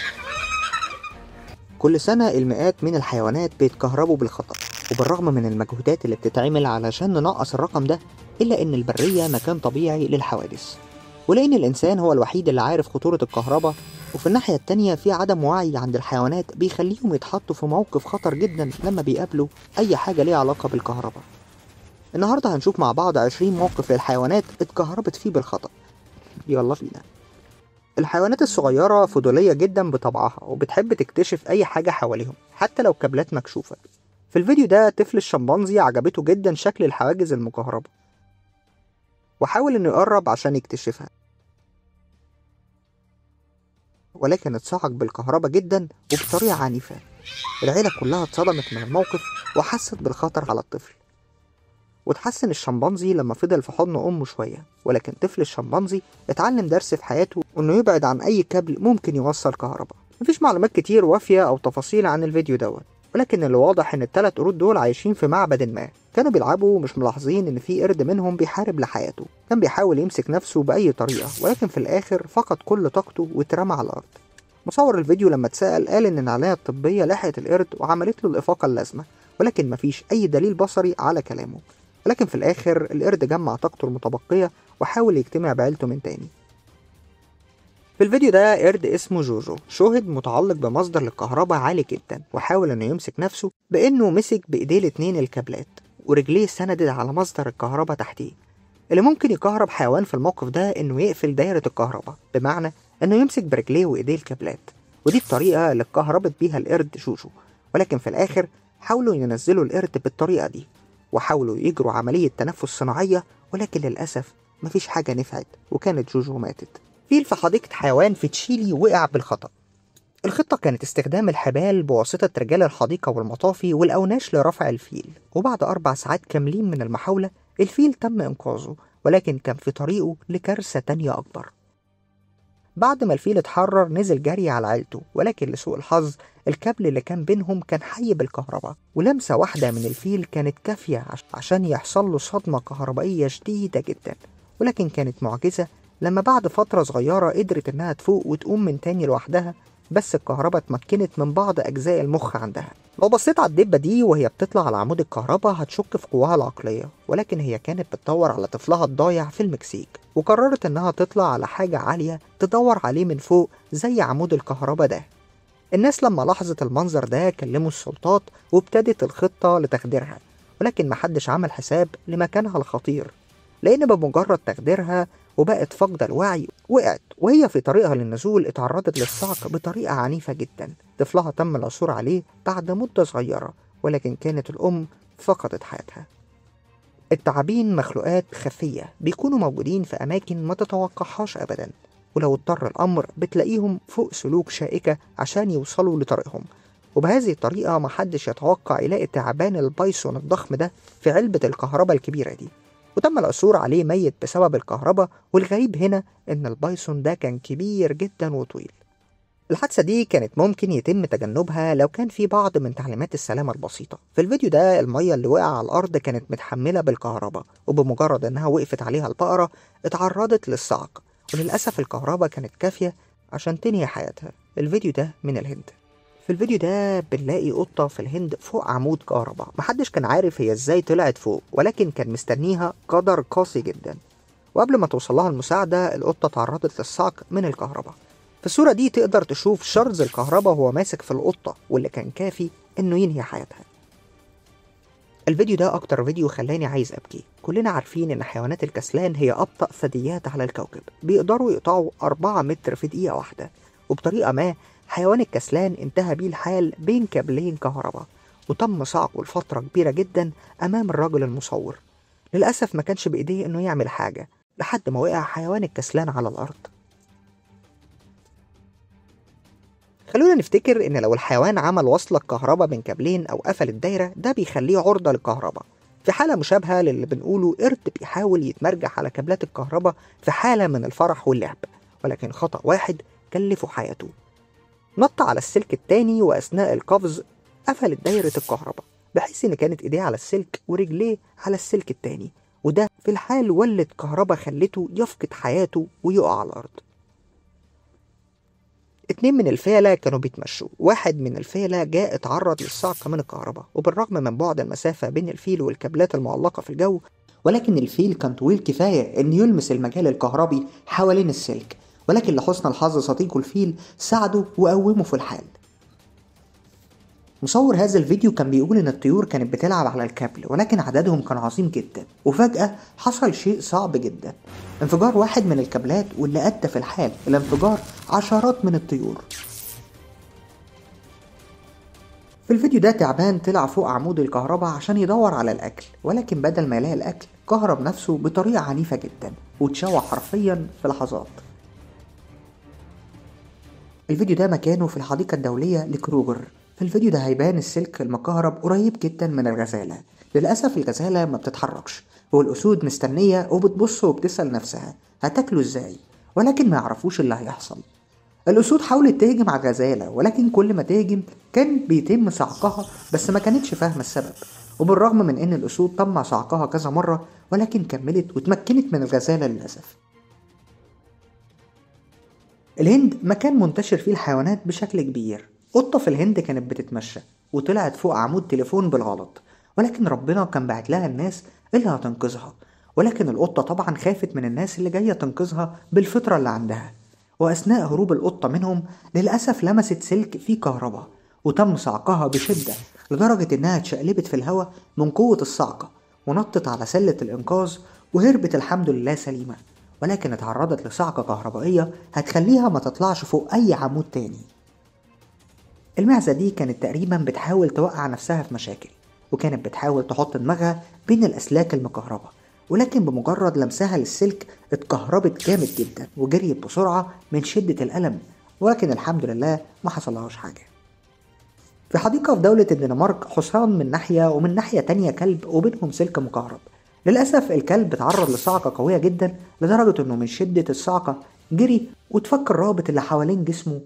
كل سنة المئات من الحيوانات بيتكهربوا بالخطأ وبالرغم من المجهودات اللي بتتعمل علشان ننقص الرقم ده إلا إن البرية مكان طبيعي للحوادث ولأن الإنسان هو الوحيد اللي عارف خطورة الكهرباء وفي الناحية التانية في عدم وعي عند الحيوانات بيخليهم يتحطوا في موقف خطر جدا لما بيقابلوا أي حاجة ليها علاقة بالكهرباء النهاردة هنشوف مع بعض 20 موقف للحيوانات اتكهربت فيه بالخطأ يلا بينا الحيوانات الصغيرة فضولية جدا بطبعها وبتحب تكتشف أي حاجة حواليهم حتى لو كابلات مكشوفة في الفيديو ده طفل الشمبانزي عجبته جدا شكل الحواجز المكهربة وحاول انه يقرب عشان يكتشفها ولكن اتصعق بالكهرباء جدا وبطريقة عنيفة العيلة كلها اتصدمت من الموقف وحست بالخطر على الطفل وتحسن الشمبانزي لما فضل في حضن أمه شوية ولكن طفل الشمبانزي اتعلم درس في حياته إنه يبعد عن أي كابل ممكن يوصل كهرباء مفيش معلومات كتير وافية أو تفاصيل عن الفيديو دوت ولكن اللي واضح إن التلات قرود دول عايشين في معبد ما كانوا بيلعبوا ومش ملاحظين إن في قرد منهم بيحارب لحياته كان بيحاول يمسك نفسه بأي طريقة ولكن في الآخر فقد كل طاقته واترمى على الأرض مصور الفيديو لما اتسأل قال إن العناية الطبية لحقت القرد وعملت له الإفاقة اللازمة ولكن مفيش أي دليل بصري على كلامه ولكن في الآخر القرد جمع طاقته المتبقية وحاول يجتمع بعيلته من تاني في الفيديو ده قرد اسمه جوجو شوهد متعلق بمصدر للكهرباء عالي جدا وحاول انه يمسك نفسه بانه مسك بايديه الاتنين الكابلات ورجليه سندت على مصدر الكهرباء تحتيه اللي ممكن يكهرب حيوان في الموقف ده انه يقفل دايرة الكهرباء بمعنى انه يمسك برجليه وايديه الكابلات ودي الطريقة اللي اتكهربت بيها القرد جوجو ولكن في الاخر حاولوا ينزلوا القرد بالطريقة دي وحاولوا يجروا عملية تنفس صناعية ولكن للأسف مفيش حاجة نفعت وكانت جوجو ماتت فيل في حديقة حيوان في تشيلي وقع بالخطأ الخطة كانت استخدام الحبال بواسطة رجال الحديقة والمطافي والأوناش لرفع الفيل وبعد أربع ساعات كاملين من المحاولة الفيل تم إنقاذه ولكن كان في طريقه لكارثة تانية أكبر بعد ما الفيل اتحرر نزل جري على عيلته ولكن لسوء الحظ الكابل اللي كان بينهم كان حي بالكهرباء ولمسة واحدة من الفيل كانت كافية عش- عشان يحصل له صدمة كهربائية شديدة جدا ولكن كانت معجزة لما بعد فترة صغيرة قدرت إنها تفوق وتقوم من تاني لوحدها بس الكهرباء اتمكنت من بعض أجزاء المخ عندها لو بصيت على الدبة دي وهي بتطلع على عمود الكهرباء هتشك في قواها العقلية ولكن هي كانت بتدور على طفلها الضايع في المكسيك وقررت إنها تطلع على حاجة عالية تدور عليه من فوق زي عمود الكهرباء ده الناس لما لاحظت المنظر ده كلموا السلطات وابتدت الخطة لتخديرها ولكن محدش عمل حساب لمكانها الخطير لأن بمجرد تخديرها وبقت فاقدة الوعي وقعت وهي في طريقها للنزول اتعرضت للصعق بطريقة عنيفة جدا طفلها تم العثور عليه بعد مدة صغيرة ولكن كانت الأم فقدت حياتها التعابين مخلوقات خفية بيكونوا موجودين في أماكن ما تتوقعهاش أبدا ولو اضطر الأمر بتلاقيهم فوق سلوك شائكة عشان يوصلوا لطريقهم وبهذه الطريقة محدش يتوقع يلاقي تعبان البايسون الضخم ده في علبة الكهرباء الكبيرة دي وتم العثور عليه ميت بسبب الكهرباء والغريب هنا إن البايسون ده كان كبير جدا وطويل الحادثة دي كانت ممكن يتم تجنبها لو كان في بعض من تعليمات السلامة البسيطة في الفيديو ده المية اللي وقع على الأرض كانت متحملة بالكهرباء وبمجرد إنها وقفت عليها البقرة اتعرضت للصعق وللأسف الكهرباء كانت كافية عشان تنهي حياتها الفيديو ده من الهند في الفيديو ده بنلاقي قطة في الهند فوق عمود كهرباء محدش كان عارف هي ازاي طلعت فوق ولكن كان مستنيها قدر قاسي جدا وقبل ما توصل لها المساعدة القطة تعرضت للصعق من الكهرباء في الصورة دي تقدر تشوف شرز الكهرباء وهو ماسك في القطة واللي كان كافي انه ينهي حياتها الفيديو ده أكتر فيديو خلاني عايز أبكي كلنا عارفين إن حيوانات الكسلان هي أبطأ ثدييات على الكوكب بيقدروا يقطعوا 4 متر في دقيقة واحدة وبطريقة ما حيوان الكسلان انتهى بيه الحال بين كابلين كهرباء وتم صعقه لفترة كبيرة جدا أمام الرجل المصور للأسف ما كانش بإيديه إنه يعمل حاجة لحد ما وقع حيوان الكسلان على الأرض خلونا نفتكر إن لو الحيوان عمل وصلة كهرباء بين كابلين أو قفل الدايرة ده بيخليه عرضة للكهرباء في حالة مشابهة للي بنقوله قرد بيحاول يتمرجح على كابلات الكهرباء في حالة من الفرح واللعب ولكن خطأ واحد كلفه حياته نط على السلك التاني وأثناء القفز قفلت دايرة الكهرباء بحيث إن كانت إيديه على السلك ورجليه على السلك التاني وده في الحال ولد كهرباء خلته يفقد حياته ويقع على الأرض اتنين من الفيلة كانوا بيتمشوا واحد من الفيلة جاء اتعرض للصعقة من الكهرباء وبالرغم من بعد المسافة بين الفيل والكابلات المعلقة في الجو ولكن الفيل كان طويل كفاية إن يلمس المجال الكهربي حوالين السلك ولكن لحسن الحظ صديقه الفيل ساعده وقومه في الحال مصور هذا الفيديو كان بيقول ان الطيور كانت بتلعب على الكابل ولكن عددهم كان عظيم جدا وفجأة حصل شيء صعب جدا انفجار واحد من الكابلات واللي ادى في الحال الى انفجار عشرات من الطيور في الفيديو ده تعبان طلع فوق عمود الكهرباء عشان يدور على الاكل ولكن بدل ما يلاقي الاكل كهرب نفسه بطريقة عنيفة جدا واتشوى حرفيا في لحظات الفيديو ده مكانه في الحديقة الدولية لكروجر في الفيديو ده هيبان السلك المكهرب قريب جدا من الغزالة للأسف الغزالة ما بتتحركش والأسود مستنية وبتبص وبتسأل نفسها هتاكله ازاي ولكن ما يعرفوش اللي هيحصل الأسود حاولت تهجم على الغزالة ولكن كل ما تهجم كان بيتم صعقها بس ما كانتش فاهمة السبب وبالرغم من ان الأسود تم صعقها كذا مرة ولكن كملت وتمكنت من الغزالة للأسف الهند مكان منتشر فيه الحيوانات بشكل كبير قطة في الهند كانت بتتمشى وطلعت فوق عمود تليفون بالغلط ولكن ربنا كان بعت لها الناس اللي هتنقذها ولكن القطة طبعا خافت من الناس اللي جاية تنقذها بالفطرة اللي عندها وأثناء هروب القطة منهم للأسف لمست سلك فيه كهرباء وتم صعقها بشدة لدرجة إنها اتشقلبت في الهواء من قوة الصعقة ونطت على سلة الإنقاذ وهربت الحمد لله سليمة ولكن اتعرضت لصعقة كهربائية هتخليها ما تطلعش فوق أي عمود تاني المعزة دي كانت تقريبا بتحاول توقع نفسها في مشاكل وكانت بتحاول تحط دماغها بين الأسلاك المكهربة ولكن بمجرد لمسها للسلك اتكهربت جامد جدا وجريت بسرعة من شدة الألم ولكن الحمد لله ما حصلهاش حاجة في حديقة في دولة الدنمارك حصان من ناحية ومن ناحية تانية كلب وبينهم سلك مكهرب للأسف الكلب اتعرض لصعقة قوية جدا لدرجة انه من شدة الصعقة جري وتفك الرابط اللي حوالين جسمه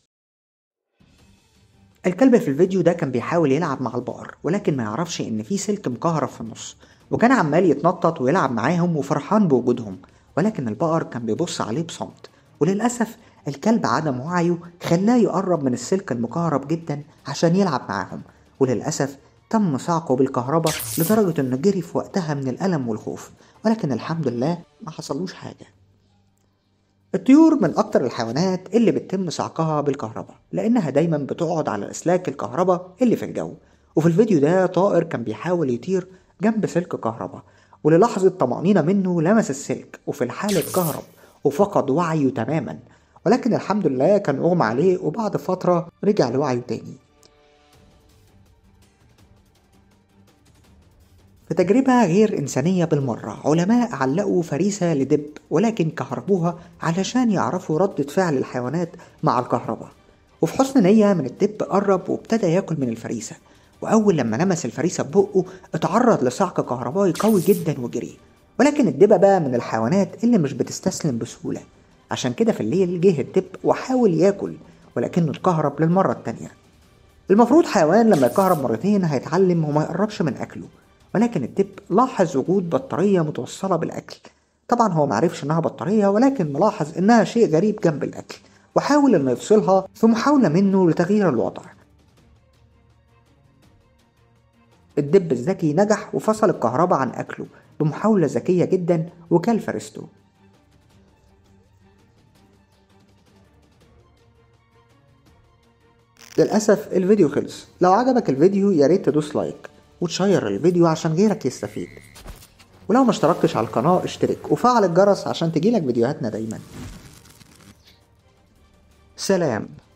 الكلب في الفيديو ده كان بيحاول يلعب مع البقر ولكن ما يعرفش ان في سلك مكهرب في النص وكان عمال يتنطط ويلعب معاهم وفرحان بوجودهم ولكن البقر كان بيبص عليه بصمت وللأسف الكلب عدم وعيه خلاه يقرب من السلك المكهرب جدا عشان يلعب معاهم وللأسف تم صعقه بالكهرباء لدرجة انه جري في وقتها من الألم والخوف ولكن الحمد لله ما حصلوش حاجة الطيور من أكتر الحيوانات اللي بتتم صعقها بالكهرباء لأنها دايما بتقعد على أسلاك الكهرباء اللي في الجو وفي الفيديو ده طائر كان بيحاول يطير جنب سلك كهرباء وللحظة طمأنينة منه لمس السلك وفي الحال اتكهرب وفقد وعيه تماما ولكن الحمد لله كان أغمى عليه وبعد فترة رجع لوعيه تاني في تجربة غير إنسانية بالمرة علماء علقوا فريسة لدب ولكن كهربوها علشان يعرفوا ردة فعل الحيوانات مع الكهرباء وفي حسن نية من الدب قرب وابتدى ياكل من الفريسة وأول لما لمس الفريسة ببقه اتعرض لصعق كهربائي قوي جدا وجري ولكن الدبة بقى من الحيوانات اللي مش بتستسلم بسهولة عشان كده في الليل جه الدب وحاول ياكل ولكنه اتكهرب للمرة التانية المفروض حيوان لما يكهرب مرتين هيتعلم وما يقربش من أكله ولكن الدب لاحظ وجود بطارية متوصلة بالأكل طبعا هو معرفش إنها بطارية ولكن ملاحظ إنها شيء غريب جنب الأكل وحاول إنه يفصلها في محاولة منه لتغيير الوضع الدب الذكي نجح وفصل الكهرباء عن أكله بمحاولة ذكية جدا وكل فريسته للأسف الفيديو خلص لو عجبك الفيديو ياريت تدوس لايك وتشير الفيديو عشان غيرك يستفيد ولو ما اشتركتش على القناة اشترك وفعل الجرس عشان تجيلك فيديوهاتنا دايما سلام